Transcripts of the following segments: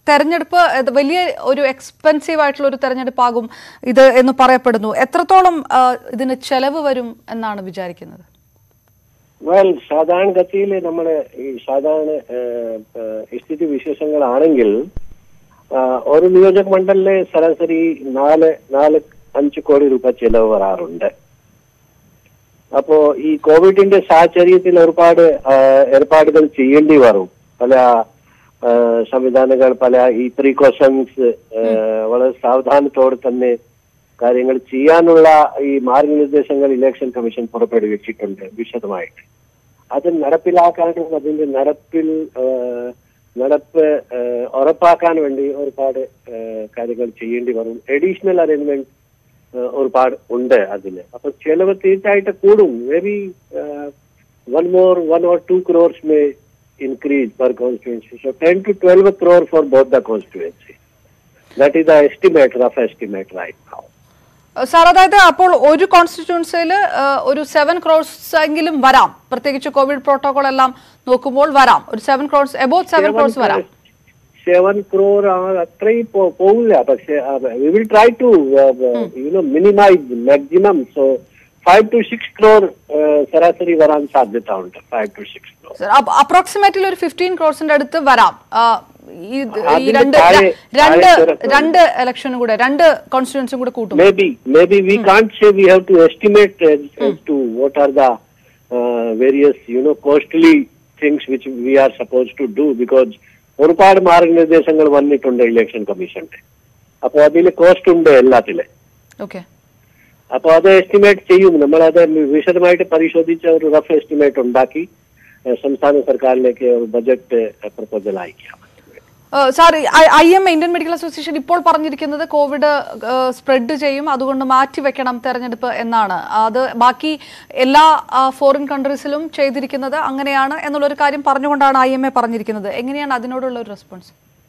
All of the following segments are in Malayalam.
തെരഞ്ഞെടുപ്പ് ഇത് വലിയ ഒരു എക്സ്പെൻസീവ് ആയിട്ടുള്ള ഒരു തെരഞ്ഞെടുപ്പാകും ഇത് എന്ന് പറയപ്പെടുന്നു എത്രത്തോളം ആ, ഇതിന് ചെലവ് വരും എന്നാണ് വിചാരിക്കുന്നത് വെൽ സാധാരണഗതിയിൽ നമ്മൾ ഈ സാധാരണ ഏഹ്, ഏഹ്, സ്ഥിതി വിശേഷങ്ങളാണെങ്കിൽ ആ, ഒരു നിയോജക മണ്ഡലിലെ സരാസരി നാല് നാല് അഞ്ച് കോടി രൂപ ചെലവ് വരാറുണ്ട് അപ്പോ ഈ കോവിഡിന്റെ സാഹചര്യത്തിൽ ഒരുപാട് ആ, ഏർപ്പാടുകൾ ചെയ്യേണ്ടി വരും പല ആ, സംവിധാനങ്ങൾ പല ഈ പ്രീകോഷൻസ് വളരെ സാവധാനത്തോടെ തന്നെ കാര്യങ്ങൾ ചെയ്യാനുള്ള ഈ മാർഗനിർദ്ദേശങ്ങൾ ഇലക്ഷൻ കമ്മീഷൻ പുറപ്പെടുവിച്ചിട്ടുണ്ട് വിശദമായിട്ട് അത് നടപ്പിലാക്കാനും അതിന്റെ നടപ്പിൽ ആ, നടപ്പ് ആ, ഉറപ്പാക്കാൻ വേണ്ടി ഒരുപാട് ആ, കാര്യങ്ങൾ ചെയ്യേണ്ടി വരും അഡീഷണൽ അറേഞ്ച്മെന്റ് ഒരുപാട് ഉണ്ട് അതിന് അപ്പൊ ചെലവ് തീർച്ചയായിട്ട് കൂടും may be one more one or two crores may increase per constituency so ten to twelve crore for both the constituency that is the estimate rough estimate right now sir അതായത് അപ്പോൾ ഒരു കോൺസ്റ്റിറ്റ്യൂൻസിയിൽ ഒരു സെവൻ ക്രോഡ്സ് എങ്കിലും വരാം പ്രത്യേകിച്ച് കോവിഡ് പ്രോട്ടോകോൾ എല്ലാം നോക്കുമ്പോൾ വരാം ഒരു seven crores above seven crores വരാം സെവൻ ക്രോർ അത്രയും പോ- പോകില്ല പക്ഷെ we will try to you know minimise maximum so five to six crore ശരാശരി വരാൻ സാധ്യത ഉണ്ട് five to six crore approximately ഒരു ഫിഫ്റ്റീൻ ക്രോഡ്സിന്റെ അടുത്ത് വരാം ആ, ഈ ഈ അതിന് രണ്ട് താഴെ- രണ്ട് താഴെ കുറച്ച് രണ്ട് ഇലക്ഷനും കൂടെ രണ്ട് കോൺസ്റ്റിറ്റ്യൂൻസും കൂടെ കൂട്ടും maybe maybe we can't say we have to estimate as, as to what are the uh, various you know costly things which we are supposed to do because ഒരുപാട് മാർഗനിർദ്ദേശങ്ങൾ വന്നിട്ടുണ്ട് ഇലക്ഷൻ കമ്മീഷന്റെ അപ്പോൾ അതിൽ കോസ്റ്റ് ഉണ്ട് എല്ലാത്തിലെ ഓക്കെ അപ്പോൾ അത് എസ്റ്റിമേറ്റ് ചെയ്യും നമ്മളത് വിശദമായിട്ട് പരിശോധിച്ച ഒരു റഫ് എസ്റ്റിമേറ്റ് ഉണ്ടാക്കി ഏഹ്, സംസ്ഥാന സർക്കാരിലേക്ക് ഒരു ബജറ്റ് പ്രപ്പോസൽ അയക്കാം sir I M Indian medical association ഇപ്പോൾ പറഞ്ഞിരിക്കുന്നത് കോവിഡ് സ്പ്രെഡ് ചെയ്യും അതുകൊണ്ട് മാറ്റിവെക്കണം തെരഞ്ഞെടുപ്പ് എന്നാണ് അത് ബാക്കി എല്ലാ ഫോറിൻ കൺട്രീസിലും ചെയ്തിരിക്കുന്നത് അങ്ങനെയാണ് എന്നുള്ളൊരു കാര്യം പറഞ്ഞുകൊണ്ടാണ് ഐ എം എ പറഞ്ഞിരിക്കുന്നത് എങ്ങനെയാണ് അതിനോടുള്ള ഒരു റെസ്പോൺസ്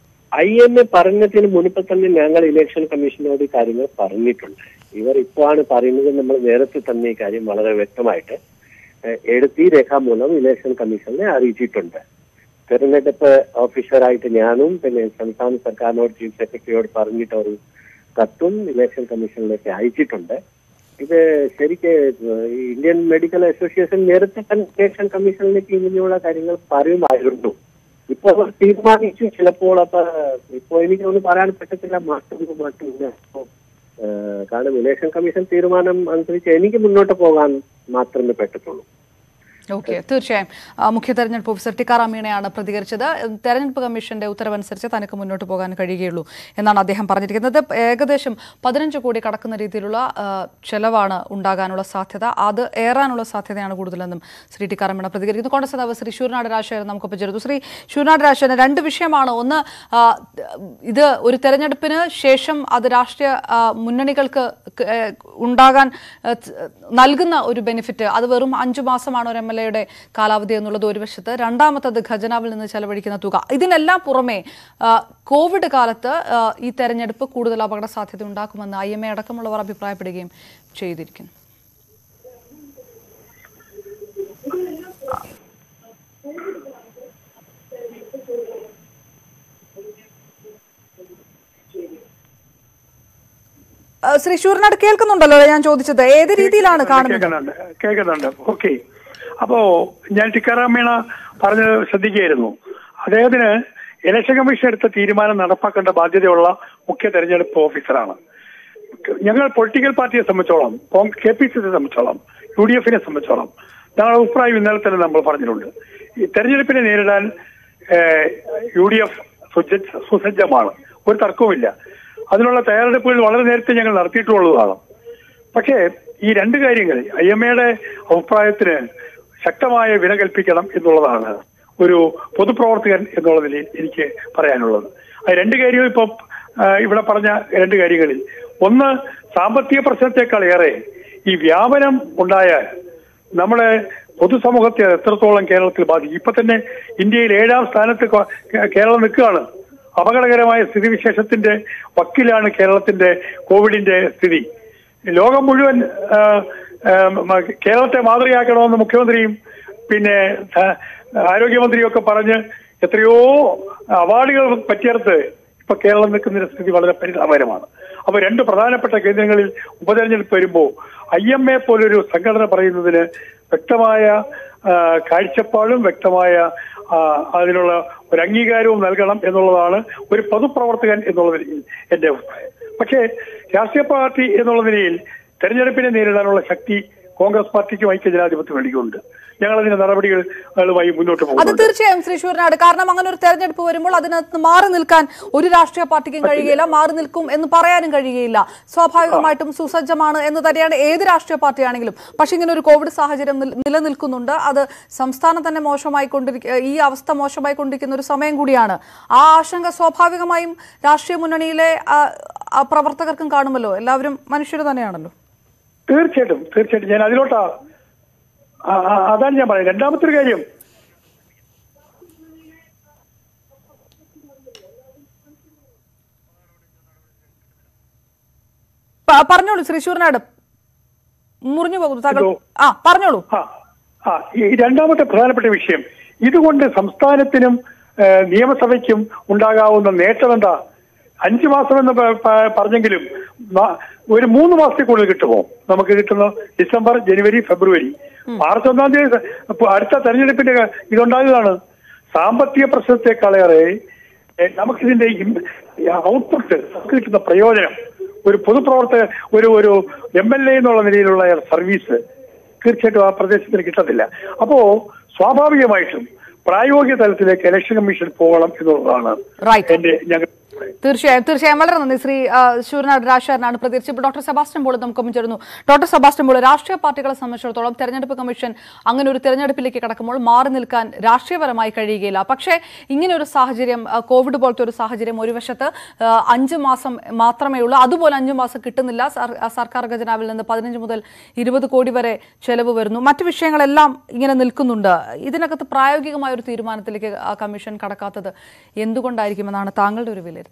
ഐ എം എ പറഞ്ഞതിന് മുൻപ് തന്നെ ഞങ്ങൾ ഇലക്ഷൻ കമ്മീഷനോട് ഈ കാര്യങ്ങൾ പറഞ്ഞിട്ടുണ്ട് ഇവർ ഇപ്പോഴാണ് പറയുന്നത് നമ്മൾ നേരത്തെ തന്നെ ഈ കാര്യം വളരെ വ്യക്തമായിട്ട് ഏഹ്, എഴുത്തി രേഖാമൂലം ഇലക്ഷൻ കമ്മീഷനെ അറിയിച്ചിട്ടുണ്ട് തെരഞ്ഞെടുപ്പ് ഓഫീസറായിട്ട് ഞാനും പിന്നെ സംസ്ഥാന സർക്കാരിനോട് ചീഫ് സെക്രട്ടറിയോട് പറഞ്ഞിട്ട് ഒരു കത്തും ഇലക്ഷൻ കമ്മീഷനിലേക്ക് അയച്ചിട്ടുണ്ട് ഇത് ശരിക്ക് ഈ ഇന്ത്യൻ മെഡിക്കൽ അസോസിയേഷൻ നേരത്തെ തന്നെ ഇലക്ഷൻ കമ്മീഷനിലേക്ക് ഇങ്ങനെയുള്ള കാര്യങ്ങൾ പറയുമായിരുന്നു ഇപ്പൊ അവർ തീരുമാനിച്ചു ചിലപ്പോൾ അപ്പൊ ഇപ്പൊ എനിക്കൊന്നും പറയാൻ പറ്റത്തില്ല മാറ്റം മാറ്റില്ല അപ്പൊ, ഏഹ്, കാരണം ഇലക്ഷൻ കമ്മീഷൻ തീരുമാനം അനുസരിച്ച് എനിക്ക് മുന്നോട്ട് പോകാൻ മാത്രമേ പറ്റത്തുള്ളൂ ഓക്കെ തീർച്ചയായും ആ, മുഖ്യ തെരഞ്ഞെടുപ്പ് ഓഫീസർ ടിക്കാറാം മീണയാണ് പ്രതികരിച്ചത് തെരഞ്ഞെടുപ്പ് കമ്മീഷന്റെ ഉത്തരവനുസരിച്ച് തനിക്ക് മുന്നോട്ട് പോകാൻ കഴിയുകയുള്ളൂ എന്നാണ് അദ്ദേഹം പറഞ്ഞിരിക്കുന്നത് ഏകദേശം പതിനഞ്ച് കോടി കടക്കുന്ന രീതിയിലുള്ള ആ, ചെലവാണ് ഉണ്ടാകാനുള്ള സാധ്യത അത് ഏറാനുള്ള സാധ്യതയാണ് കൂടുതലെന്നും ശ്രീ ടിക്കാറാം മീണ പ്രതികരിക്കുന്നു കോൺഗ്രസ് നേതാവ് ശ്രീ ശൂർനാട് രാജശേഖരൻ നമുക്കൊപ്പം ചേരുന്നു ശ്രീ ശൂർനാട് രാജശേഖരൻ രണ്ട് വിഷയമാണ് ഒന്ന് ആ, ഇത് ഒരു തെരഞ്ഞെടുപ്പിന് ശേഷം അത് രാഷ്ട്രീയ ആ, മുന്നണികൾക്ക് ക- ഏ, ഉണ്ടാകാൻ ഏ, ത- നൽകുന്ന ഒരു ബെനിഫിറ്റ് അത് വെറും അഞ്ചു മാസമാണ് ഒരു എം എൽ എയുടെ കാലാവധി എന്നുള്ളത് ഒരു വശത്ത് രണ്ടാമത്തത് ഖജനാവിൽ നിന്ന് ചെലവഴിക്കുന്ന തുക ഇതിനെല്ലാം പുറമെ ആ, കോവിഡ് കാലത്ത് ആ, ഈ തെരഞ്ഞെടുപ്പ് കൂടുതൽ അപകട സാധ്യത ഉണ്ടാക്കുമെന്ന് ഐ എം എ അടക്കമുള്ളവർ അഭിപ്രായപ്പെടുകയും ചെയ്തിരിക്കുന്നു ആ, ശ്രീ ശൂരനാട് കേൾക്കുന്നുണ്ടല്ലോ ഞാൻ ചോദിച്ചത് ഏത് രീതിയിലാണ് കാണുന്നത് കേൾക്കുന്നുണ്ട് കേൾക്കുന്നുണ്ട് ഓക്കെ അപ്പോ ഞാൻ ടിക്കാറാം മീണ പറഞ്ഞത് ശ്രദ്ധിക്കുകയായിരുന്നു അദ്ദേഹത്തിന് ഇലക്ഷൻ കമ്മീഷൻ എടുത്ത തീരുമാനം നടപ്പാക്കേണ്ട ബാധ്യതയുള്ള മുഖ്യ തെരഞ്ഞെടുപ്പ് ഓഫീസറാണ് ഞങ്ങൾ പൊളിറ്റിക്കൽ പാർട്ടിയെ സംബന്ധിച്ചോളം കെ പി സി സിയെ സംബന്ധിച്ചോളം യു ഡി എഫിനെ സംബന്ധിച്ചോളം ഞങ്ങളുടെ അഭിപ്രായം ഇന്നലെ തന്നെ നമ്മൾ പറഞ്ഞിട്ടുണ്ട് ഈ തെരഞ്ഞെടുപ്പിനെ നേരിടാൻ യു ഡി എഫ് സുസജ്ജമാണ് ഒരു തർക്കവുമില്ല അതിനുള്ള തയ്യാറെടുപ്പുകൾ വളരെ നേരത്തെ ഞങ്ങൾ നടത്തിയിട്ടുള്ളതാണ് പക്ഷേ ഈ രണ്ട് കാര്യങ്ങൾ ഐ എം എയുടെ അഭിപ്രായത്തിന് ശക്തമായ വില കൽപ്പിക്കണം എന്നുള്ളതാണ് ഒരു പൊതുപ്രവർത്തകൻ എന്നുള്ള നിലയിൽ എനിക്ക് പറയാനുള്ളത് അത് രണ്ട് കാര്യവും ഇപ്പൊ ആ, ഇവിടെ പറഞ്ഞ രണ്ട് കാര്യങ്ങളിൽ ഒന്ന് സാമ്പത്തിക പ്രശ്നത്തെക്കാൾ ഏറെ ഈ വ്യാപനം ഉണ്ടായാൽ നമ്മളെ പൊതുസമൂഹത്തെ അത് എത്രത്തോളം കേരളത്തിൽ ബാധിക്കും ഇപ്പൊ തന്നെ ഇന്ത്യയിൽ ഏഴാം സ്ഥാനത്ത് കൊ- കേ- കേരളം നിൽക്കുകയാണ് അപകടകരമായ സ്ഥിതിവിശേഷത്തിന്റെ വക്കിലാണ് കേരളത്തിന്റെ കോവിഡിന്റെ സ്ഥിതി ലോകം മുഴുവൻ ആ, ആ, മ- കേരളത്തെ മാതൃകയാക്കണമെന്ന് മുഖ്യമന്ത്രിയും പിന്നെ ആ, ആരോഗ്യമന്ത്രിയും ഒക്കെ പറഞ്ഞ് എത്രയോ അവാർഡുകൾ പറ്റിയർത്ത് ഇപ്പൊ കേരളം നിൽക്കുന്ന സ്ഥിതി വളരെ പരിതാപകരമാണ് അപ്പൊ രണ്ട് പ്രധാനപ്പെട്ട കേന്ദ്രങ്ങളിൽ ഉപതെരഞ്ഞെടുപ്പ് വരുമ്പോൾ ഐ എം എ പോലൊരു സംഘടന പറയുന്നതിന് വ്യക്തമായ ആ, കാഴ്ചപ്പാടും വ്യക്തമായ ആ, അതിനുള്ള ഒരു അംഗീകാരവും നൽകണം എന്നുള്ളതാണ് ഒരു പൊതുപ്രവർത്തകൻ എന്നുള്ള നിലയിൽ എന്റെ അഭിപ്രായം പക്ഷേ രാഷ്ട്രീയ പാർട്ടി എന്നുള്ള നിലയിൽ തെരഞ്ഞെടുപ്പിനെ നേരിടാനുള്ള ശക്തി കോൺഗ്രസ് പാർട്ടിക്കും ഐക്യ ജനാധിപത്യ വേണ്ടിയുണ്ട് ഞങ്ങൾ അതിന്റെ നടപടികളുമായി മുന്നോട്ട് അത് പോകുന്നുണ്ട് തീർച്ചയായും ശ്രീ ശൂരനാട് കാരണം അങ്ങനെ ഒരു തെരഞ്ഞെടുപ്പ് വരുമ്പോൾ അതിനകത്ത് മാറി നിൽക്കാൻ ഒരു രാഷ്ട്രീയ പാർട്ടിക്കും കഴിയുകയില്ല മാറി നിൽക്കും എന്ന് പറയാനും കഴിയുകയില്ല സ്വാഭാവികമായിട്ടും സുസജ്ജമാണ് എന്ന് തന്നെയാണ് ഏത് രാഷ്ട്രീയ പാർട്ടിയാണെങ്കിലും പക്ഷെ ഇങ്ങനെ ഒരു കോവിഡ് സാഹചര്യം നിൽ- നിലനിൽക്കുന്നുണ്ട് അത് സംസ്ഥാനം തന്നെ മോശമായി കൊണ്ടിരിക്ക ഈ അവസ്ഥ മോശമായി കൊണ്ടിരിക്കുന്ന ഒരു സമയം കൂടിയാണ് ആ ആശങ്ക സ്വാഭാവികമായും രാഷ്ട്രീയ മുന്നണിയിലെ ആ, ആ പ്രവർത്തകർക്കും കാണുമല്ലോ എല്ലാവരും മനുഷ്യർ തന്നെയാണല്ലോ തീർച്ചയായിട്ടും തീർച്ചയായിട്ടും ഞാൻ അതിലോട്ടാ ആ, ആ, അതാണ് ഞാൻ പറയുന്നത് രണ്ടാമത്തെ ഒരു കാര്യം പ- പറഞ്ഞോളൂ ശ്രീ ശൂരനാട് മുറിഞ്ഞു പോകുന്നു താങ്കൾ എന്തോ? ആ പറഞ്ഞോളൂ ആ ആ ഈ രണ്ടാമത്തെ പ്രധാനപ്പെട്ട വിഷയം ഇതുകൊണ്ട് സംസ്ഥാനത്തിനും ഏ, നിയമസഭയ്ക്കും ഉണ്ടാകാവുന്ന നേട്ടം എന്താ അഞ്ചു മാസം എന്ന് പ- പ- പറഞ്ഞെങ്കിലും ന- ഒരു മൂന്ന് മാസത്തിൽ കൂടുതൽ കിട്ടുമോ നമുക്ക് കിട്ടുന്ന ഡിസംബർ ജനുവരി ഫെബ്രുവരി മാർച്ച് ഒന്നാം തീയതി ഇപ്പൊ അടുത്ത തെരഞ്ഞെടുപ്പിന്റെ ഇതുണ്ടാകുകയാണ് സാമ്പത്തിക പ്രശ്നത്തെക്കാളേറെ ഏ, നമുക്കിതിന്റെ ഔട്ട്പുട്ട് നമുക്ക് കിട്ടുന്ന പ്രയോജനം ഒരു പൊതുപ്രവർത്തക ഒരു ഒരു എം എൽ എ എന്നുള്ള നിലയിലുള്ള സർവീസ് തീർച്ചയായിട്ടും ആ പ്രദേശത്തിന് കിട്ടത്തില്ല അപ്പോ സ്വാഭാവികമായിട്ടും പ്രായോഗിക തലത്തിലേക്ക് ഇലക്ഷൻ കമ്മീഷൻ പോകണം എന്നുള്ളതാണ് Right. എന്റെ ഞങ്ങൾ തീർച്ചയായും തീർച്ചയായും വളരെ നന്ദി ശ്രീ ആ, ശൂരനാട് രാജശേഖരനാണ് പ്രതികരിച്ചത് ഇപ്പോൾ ഡോക്ടർ സെബാസ്റ്റ്യൻ പോൾ നമുക്കൊപ്പം ചേരുന്നു ഡോക്ടർ സെബാസ്റ്റ്യൻ പോൾ രാഷ്ട്രീയ പാർട്ടികളെ സംബന്ധിച്ചിടത്തോളം തെരഞ്ഞെടുപ്പ് കമ്മീഷൻ അങ്ങനെ ഒരു തെരഞ്ഞെടുപ്പിലേക്ക് കടക്കുമ്പോൾ മാറി നിൽക്കാൻ രാഷ്ട്രീയപരമായി കഴിയുകയില്ല പക്ഷേ ഇങ്ങനെ ഒരു സാഹചര്യം ആ, കോവിഡ് പോലത്തെ ഒരു സാഹചര്യം ഒരു വശത്ത് ആ, അഞ്ച് മാസം മാത്രമേ ഉള്ളൂ അതുപോലെ അഞ്ച് മാസം കിട്ടുന്നില്ല സർ- ആ, സർക്കാർ ഖജനാവിൽ നിന്ന് പതിനഞ്ച് മുതൽ ഇരുപത് കോടി വരെ ചെലവ് വരുന്നു മറ്റു വിഷയങ്ങളെല്ലാം ഇങ്ങനെ നിൽക്കുന്നുണ്ട് ഇതിനകത്ത് പ്രായോഗികമായ ഒരു തീരുമാനത്തിലേക്ക് ആ കമ്മീഷൻ കടക്കാത്തത് എന്തുകൊണ്ടായിരിക്കുമെന്നാണ് താങ്കളുടെ ഒരു വിലയിരുത്തൽ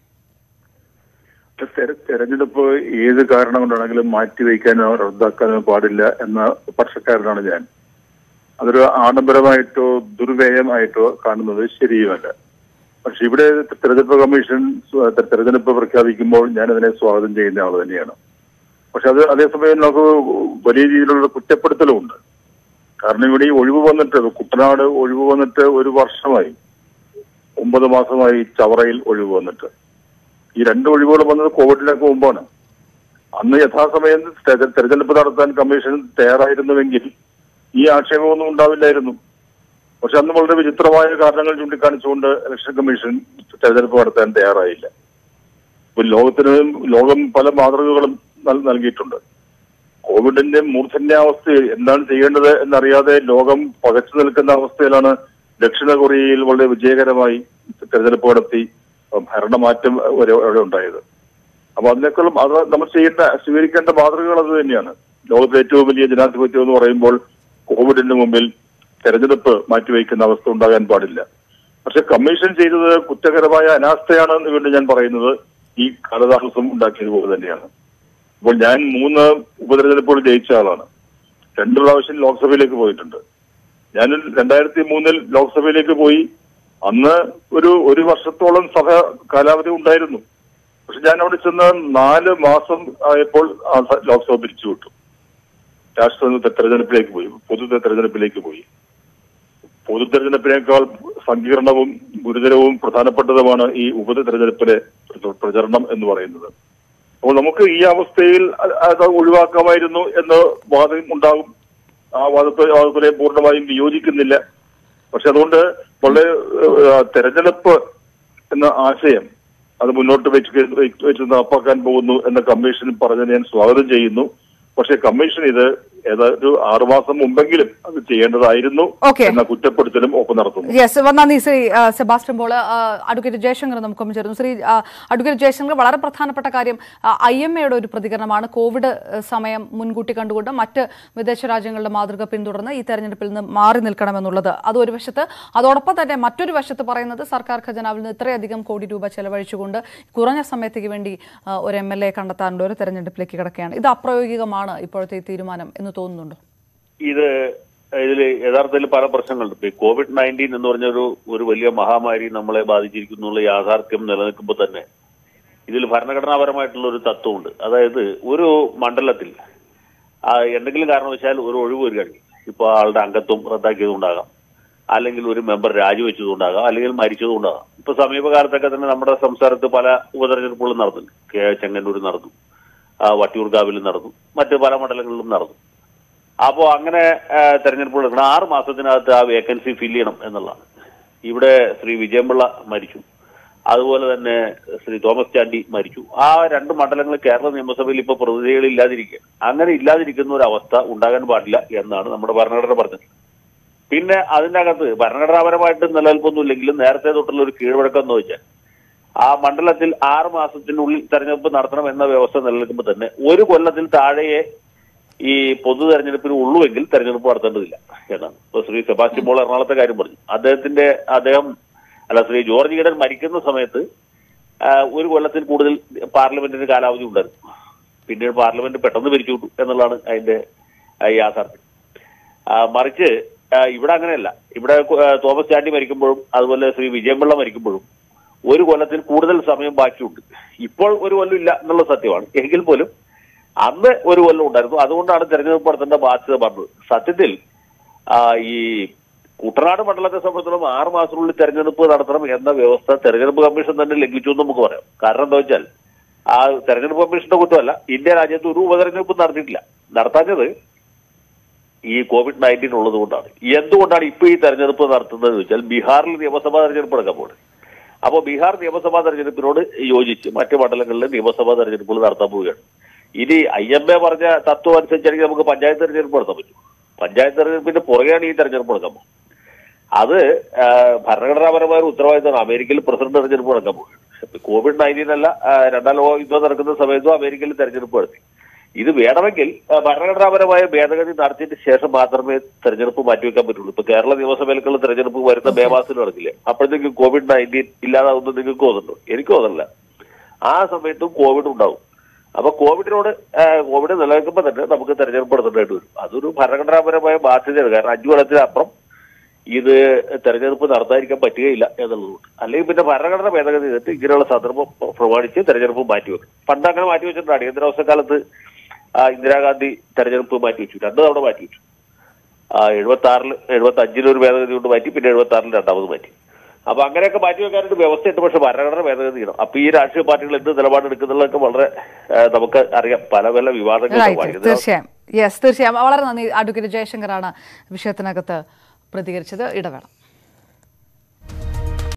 തെര- തെരഞ്ഞെടുപ്പ് ഏത് കാരണം കൊണ്ടാണെങ്കിലും മാറ്റിവെക്കാനോ റദ്ദാക്കാനോ പാടില്ല എന്ന പക്ഷക്കാരനാണ് ഞാൻ അതൊരു ആഡംബരമായിട്ടോ ദുർവ്യയമായിട്ടോ കാണുന്നത് ശരിയുമല്ല പക്ഷെ ഇവിടെ തെരഞ്ഞെടുപ്പ് കമ്മീഷൻ സ്വ- തെരഞ്ഞെടുപ്പ് പ്രഖ്യാപിക്കുമ്പോൾ ഞാൻ അതിനെ സ്വാഗതം ചെയ്യുന്ന ആൾ തന്നെയാണ് പക്ഷെ അത് അതേസമയം നമുക്ക് വലിയ രീതിയിലുള്ള കുറ്റപ്പെടുത്തലും ഉണ്ട് കാരണം ഇവിടെ ഈ ഒഴിവ് വന്നിട്ട് കുട്ടനാട് ഒഴിവ് വന്നിട്ട് ഒരു വർഷമായി ഒമ്പത് മാസമായി ചവറയിൽ ഒഴിവ് വന്നിട്ട് ഈ രണ്ട് ഒഴിവുകളും വന്നത് കോവിഡിനൊക്കെ മുമ്പാണ് അന്ന് യഥാസമയം തെര- തെരഞ്ഞെടുപ്പ് നടത്താൻ കമ്മീഷൻ തയ്യാറായിരുന്നുവെങ്കിൽ ഈ ആക്ഷേപമൊന്നും ഉണ്ടാവില്ലായിരുന്നു പക്ഷെ അന്ന് വളരെ വിചിത്രമായ കാരണങ്ങൾ ചൂണ്ടിക്കാണിച്ചുകൊണ്ട് ഇലക്ഷൻ കമ്മീഷൻ തെരഞ്ഞെടുപ്പ് നടത്താൻ തയ്യാറായില്ല ഇപ്പൊ ലോകത്തിന് ലോകം പല മാതൃകകളും നൽ- നൽകിയിട്ടുണ്ട് കോവിഡിന്റെ മൂർധന്യാവസ്ഥയിൽ എന്താണ് ചെയ്യേണ്ടത് എന്നറിയാതെ ലോകം പകച്ചു നിൽക്കുന്ന അവസ്ഥയിലാണ് ദക്ഷിണ കൊറിയയിൽ വളരെ വിജയകരമായി തെരഞ്ഞെടുപ്പ് നടത്തി ഭരണമാറ്റം വരെ അവിടെ ഉണ്ടായത് അപ്പൊ അതിനേക്കാളും അത് നമ്മൾ ചെയ്യേണ്ട സ്വീകരിക്കേണ്ട മാതൃകകൾ അത് തന്നെയാണ് ലോകത്തിലെ ഏറ്റവും വലിയ ജനാധിപത്യം എന്ന് പറയുമ്പോൾ കോവിഡിന് മുമ്പിൽ തെരഞ്ഞെടുപ്പ് മാറ്റിവെക്കുന്ന അവസ്ഥ ഉണ്ടാകാൻ പാടില്ല പക്ഷെ കമ്മീഷൻ ചെയ്തത് കുറ്റകരമായ അനാസ്ഥയാണ് എന്ന് വീണ്ടും ഞാൻ പറയുന്നത് ഈ കാലതാമസം ഉണ്ടാക്കിയത് പോലെ തന്നെയാണ് അപ്പോൾ ഞാൻ മൂന്ന് ഉപതെരഞ്ഞെടുപ്പുകൾ ജയിച്ച ആളാണ് രണ്ട് പ്രാവശ്യം ലോക്സഭയിലേക്ക് പോയിട്ടുണ്ട് ഞാൻ രണ്ടായിരത്തി മൂന്നിൽ ലോക്സഭയിലേക്ക് പോയി അന്ന് ഒരു ഒരു വർഷത്തോളം സഭ കാലാവധി ഉണ്ടായിരുന്നു പക്ഷെ ഞാൻ അവിടെ ചെന്ന് നാല് മാസം ആയപ്പോൾ ആ സ- ലോക്സഭ പിരിച്ചുവിട്ടു രാഷ്ട്ര തെരഞ്ഞെടുപ്പിലേക്ക് പോയി പൊതു തെരഞ്ഞെടുപ്പിലേക്ക് പോയി പൊതു തെരഞ്ഞെടുപ്പിനേക്കാൾ സങ്കീർണവും ഗുരുതരവും പ്രധാനപ്പെട്ടതുമാണ് ഈ ഉപ തെരഞ്ഞെടുപ്പിലെ പ്ര- പ്രചരണം എന്ന് പറയുന്നത് അപ്പോൾ നമുക്ക് ഈ അവസ്ഥയിൽ അ- അത് ഒഴിവാക്കാമായിരുന്നു എന്ന് വാദം ഉണ്ടാകും ആ വാദത്തെ വാദത്തിനെ പൂർണ്ണമായും വിയോജിക്കുന്നില്ല പക്ഷെ അതുകൊണ്ട് വളരെ ഏഹ്, തെരഞ്ഞെടുപ്പ് എന്ന ആശയം അത് മുന്നോട്ട് വെച്ച് വെച്ച് നടപ്പാക്കാൻ പോകുന്നു എന്ന കമ്മീഷൻ പറഞ്ഞത് ഞാൻ സ്വാഗതം ചെയ്യുന്നു പക്ഷെ കമ്മീഷൻ ഇത് ഏതൊരു ആറുമാസം മുമ്പെങ്കിലും അത് ചെയ്യേണ്ടതായിരുന്നു Okay. എന്ന കുറ്റപ്പെടുത്തലും ഒപ്പം നടത്തുന്നു യെസ് നന്ദി ശ്രീ ആ, സെബാസ്റ്റ്യൻ പോൾ ആ, അഡ്വക്കേറ്റ് ജയശങ്കർ നമുക്കൊപ്പം ചേർന്നു ശ്രീ ആ, അഡ്വക്കേറ്റ് ജയശങ്കർ വളരെ പ്രധാനപ്പെട്ട കാര്യം ഐ എം എയുടെ ഒരു പ്രതികരണമാണ് കോവിഡ് ആ, സമയം മുൻകൂട്ടി കണ്ടുകൊണ്ട് മറ്റ് വിദേശ രാജ്യങ്ങളുടെ മാതൃക പിന്തുടർന്ന് ഈ തെരഞ്ഞെടുപ്പിൽ നിന്ന് മാറി നിൽക്കണമെന്നുള്ളത് അത് ഒരു വശത്ത് അതോടൊപ്പം തന്നെ മറ്റൊരു വശത്ത് പറയുന്നത് സർക്കാർ ഖജനാവിൽ നിന്ന് ഇത്രയധികം കോടി രൂപ ചെലവഴിച്ചുകൊണ്ട് കുറഞ്ഞ സമയത്തേക്ക് വേണ്ടി ആ, ഒരു എം എൽ എ കണ്ടെത്താനുള്ള ഒരു തെരഞ്ഞെടുപ്പിലേക്ക് കിടക്കുകയാണ് ഇത് അപ്രായോഗികമാണ് ഇപ്പോഴത്തെ ഈ തീരുമാനം എന്ന് തോന്നുന്നുണ്ടോ ഇത് ഇതിൽ യഥാർത്ഥത്തിൽ പല പ്രശ്നങ്ങളുണ്ട് ഇപ്പൊ ഈ കോവിഡ് നയൻറ്റീൻ എന്ന് പറഞ്ഞ ഒരു ഒരു വലിയ മഹാമാരി നമ്മളെ ബാധിച്ചിരിക്കുന്നു എന്നുള്ള യാഥാർത്ഥ്യം നിലനിൽക്കുമ്പോൾ തന്നെ ഇതിൽ ഭരണഘടനാപരമായിട്ടുള്ള ഒരു തത്വമുണ്ട് അതായത് ഒരു മണ്ഡലത്തിൽ ആ, എന്തെങ്കിലും കാരണവശാൽ ഒരു ഒഴിവ് വരികയാണെങ്കിൽ ഇപ്പൊ ആളുടെ അംഗത്വം റദ്ദാക്കിയതുകൊണ്ടാകാം അല്ലെങ്കിൽ ഒരു മെമ്പർ രാജിവെച്ചതുകൊണ്ടാകാം അല്ലെങ്കിൽ മരിച്ചതുകൊണ്ടാകാം ഇപ്പൊ സമീപകാലത്തൊക്കെ തന്നെ നമ്മുടെ സംസ്ഥാനത്ത് പല ഉപതെരഞ്ഞെടുപ്പുകളും നടന്നു കെ ചെങ്ങന്നൂർ നടന്നു ആ, വട്ടിയൂർക്കാവിൽ നടന്നു മറ്റ് പല മണ്ഡലങ്ങളിലും നടന്നു അപ്പോൾ അങ്ങനെ ആ, തെരഞ്ഞെടുപ്പുകൾ എടുക്കണം ആറ് മാസത്തിനകത്ത് ആ വേക്കൻസി ഫില്ല് ചെയ്യണം എന്നുള്ളതാണ് ഇവിടെ ശ്രീ വിജയമ്പിള്ള മരിച്ചു അതുപോലെ തന്നെ ശ്രീ തോമസ് ചാണ്ടി മരിച്ചു ആ രണ്ട് മണ്ഡലങ്ങൾ കേരള നിയമസഭയിൽ ഇപ്പോൾ പ്രതിനിധികൾ ഇല്ലാതിരിക്കുക അങ്ങനെ ഇല്ലാതിരിക്കുന്ന ഒരു അവസ്ഥ ഉണ്ടാകാൻ പാടില്ല എന്നാണ് നമ്മുടെ ഭരണഘടന പറഞ്ഞത് പിന്നെ അതിന്റെ അകത്ത് ഭരണഘടനാപരമായിട്ട് നിലനിൽപ്പൊന്നുമില്ലെങ്കിലും നേരത്തെ തൊട്ടുള്ള ഒരു കീഴ്വഴക്കം എന്ന് വെച്ചാൽ ആ മണ്ഡലത്തിൽ ആറ് മാസത്തിനുള്ളിൽ തെരഞ്ഞെടുപ്പ് നടത്തണം എന്ന വ്യവസ്ഥ നിലനിൽക്കുമ്പോൾ തന്നെ ഒരു കൊല്ലത്തിൽ താഴെയെ ഈ പൊതു തെരഞ്ഞെടുപ്പിന് ഉള്ളുവെങ്കിൽ തെരഞ്ഞെടുപ്പ് നടത്തേണ്ടതില്ല എന്നാണ് ഇപ്പൊ ശ്രീ സെബാസ്റ്റ്യൻ പോൾ എറണാകുളത്തെ കാര്യം പറഞ്ഞു അദ്ദേഹത്തിന്റെ അദ്ദേഹം അല്ല ശ്രീ ജോർജ് ഈഡൻ മരിക്കുന്ന സമയത്ത് ആ, ഒരു കൊല്ലത്തിൽ കൂടുതൽ പാർലമെന്റിന് കാലാവധി ഉണ്ടായിരുന്നു പിന്നീട് പാർലമെന്റ് പെട്ടെന്ന് പിരിച്ചു വിട്ടു എന്നുള്ളതാണ് അതിന്റെ ആ, യാഥാർത്ഥ്യം ആ, മറിച്ച് ആ, ഇവിടെ അങ്ങനെയല്ല ഇവിടെ കു- ആ, തോമസ് ചാണ്ടി മരിക്കുമ്പോഴും അതുപോലെ ശ്രീ വിജയൻപിള്ള മരിക്കുമ്പോഴും ഒരു കൊല്ലത്തിൽ കൂടുതൽ സമയം ബാക്കിയുണ്ട് ഇപ്പോൾ ഒരു കൊല്ലം ഇല്ല എന്നുള്ള സത്യമാണ് എങ്കിൽ പോലും അന്ന് ഒരു കൊല്ലം ഉണ്ടായിരുന്നു അതുകൊണ്ടാണ് തെരഞ്ഞെടുപ്പ് നടത്തേണ്ട ബാധ്യത പറഞ്ഞത് സത്യത്തിൽ ആ, ഈ കുട്ടനാട് മണ്ഡലത്തെ സംബന്ധിച്ചിടത്തോളം ആറ് മാസത്തിനുള്ളിൽ തെരഞ്ഞെടുപ്പ് നടത്തണം എന്ന വ്യവസ്ഥ തെരഞ്ഞെടുപ്പ് കമ്മീഷൻ തന്നെ ലംഘിച്ചു എന്ന് നമുക്ക് പറയാം കാരണം എന്താ വെച്ചാൽ ആ തെരഞ്ഞെടുപ്പ് കമ്മീഷന്റെ കുറ്റമല്ല ഇന്ത്യ രാജ്യത്ത് ഒരു ഉപതെരഞ്ഞെടുപ്പ് നടത്തിയിട്ടില്ല നടത്താഞ്ഞത് ഈ കോവിഡ് നയൻറ്റീൻ ഉള്ളത് കൊണ്ടാണ് എന്തുകൊണ്ടാണ് ഇപ്പൊ ഈ തെരഞ്ഞെടുപ്പ് നടത്തുന്നത് വെച്ചാൽ ബീഹാറിൽ നിയമസഭാ തെരഞ്ഞെടുപ്പ് നടക്കാൻ പോകുന്നത് അപ്പോൾ ബീഹാർ നിയമസഭാ തെരഞ്ഞെടുപ്പിനോട് യോജിച്ച് മറ്റ് മണ്ഡലങ്ങളിലെ നിയമസഭാ തെരഞ്ഞെടുപ്പുകൾ നടത്താൻ പോവുകയാണ് ഇനി ഐ എം എ പറഞ്ഞ തത്വം അനുസരിച്ചാണെങ്കിൽ നമുക്ക് പഞ്ചായത്ത് തെരഞ്ഞെടുപ്പ് നടത്താൻ പറ്റും പഞ്ചായത്ത് തെരഞ്ഞെടുപ്പിന്റെ പുറകെയാണ് ഈ തെരഞ്ഞെടുപ്പ് നടക്കാൻ പോകുന്നത് അത് ആ, ഭരണഘടനാപരമായ ഒരു ഉത്തരവാദിത്തമാണ് അമേരിക്കയിൽ പ്രസിഡന്റ് തെരഞ്ഞെടുപ്പ് നടക്കാൻ പോകുന്നത് കോവിഡ് നയൻറ്റീൻ അല്ല ആ, രണ്ടാം ലോക യുദ്ധം നടക്കുന്ന സമയത്തും അമേരിക്കയിൽ തെരഞ്ഞെടുപ്പ് നടത്തി ഇത് വേണമെങ്കിൽ ആ, ഭരണഘടനാപരമായ ഭേദഗതി നടത്തിയതിന് ശേഷം മാത്രമേ തെരഞ്ഞെടുപ്പ് മാറ്റിവെക്കാൻ പറ്റുള്ളൂ ഇപ്പൊ കേരള നിയമസഭയിലേക്കുള്ള തെരഞ്ഞെടുപ്പ് വരുന്ന മെയ് മാസത്തിൽ നടക്കില്ലേ അപ്പോഴത്തേക്ക് കോവിഡ് നയൻറ്റീൻ ഇല്ലാതാവുന്നത് നിങ്ങൾക്ക് തോന്നുന്നുണ്ടോ എനിക്ക് തോന്നുന്നില്ല ആ സമയത്തും കോവിഡ് ഉണ്ടാവും അപ്പൊ കോവിഡിനോട് ആ, കോവിഡ് നിലനിൽക്കുമ്പോൾ തന്നെ നമുക്ക് തെരഞ്ഞെടുപ്പ് നടത്തേണ്ടതായിട്ട് വരും അതൊരു ഭരണഘടനാപരമായ ബാധ്യതയാണ് കാരണം അഞ്ചു കൊല്ലത്തിനപ്പുറം ഇത് തെരഞ്ഞെടുപ്പ് നടത്താതിരിക്കാൻ പറ്റുകയില്ല എന്നുള്ളതുകൊണ്ട് അല്ലെങ്കിൽ പിന്നെ ഭരണഘടന ഭേദഗതി ചെയ്തിട്ട് ഇങ്ങനെയുള്ള സന്ദർഭം പ്രമാണിച്ച് തെരഞ്ഞെടുപ്പ് മാറ്റിവെക്കും പണ്ട് അങ്ങനെ മാറ്റിവെച്ചിട്ടുണ്ട് അടിയന്തരാവസ്ഥ കാലത്ത് ആ, ഇന്ദിരാഗാന്ധി തെരഞ്ഞെടുപ്പ് മാറ്റിവെച്ചു രണ്ടു തവണ മാറ്റിവെച്ചു എഴുപത്തി ആറിൽ എഴുപത്തി അഞ്ചിൽ ഒരു ഭേദഗതി കൊണ്ട് മാറ്റി പിന്നെ എഴുപത്തി ആറിൽ രണ്ടാമത് മാറ്റി അപ്പൊ അങ്ങനെയൊക്കെ മാറ്റി വെക്കാനായിട്ട് വ്യവസ്ഥയുണ്ട് പക്ഷെ ഭരണഘടന ഭേദഗതി ചെയ്യണം അപ്പൊ ഈ രാഷ്ട്രീയ പാർട്ടികൾ എന്ത് നിലപാടെടുക്കുന്നുള്ളതൊക്കെ വളരെ ആ, നമുക്ക് അറിയാം പല പല വിവാദങ്ങളും റൈറ്റ് വൈകുന്നേരം തീർച്ചയായും യെസ് തീർച്ചയായും വളരെ നന്ദി അഡ്വക്കേറ്റ് ജയശങ്കറാണ് വിഷയത്തിനകത്ത് പ്രതികരിച്ചത് ഇടവേള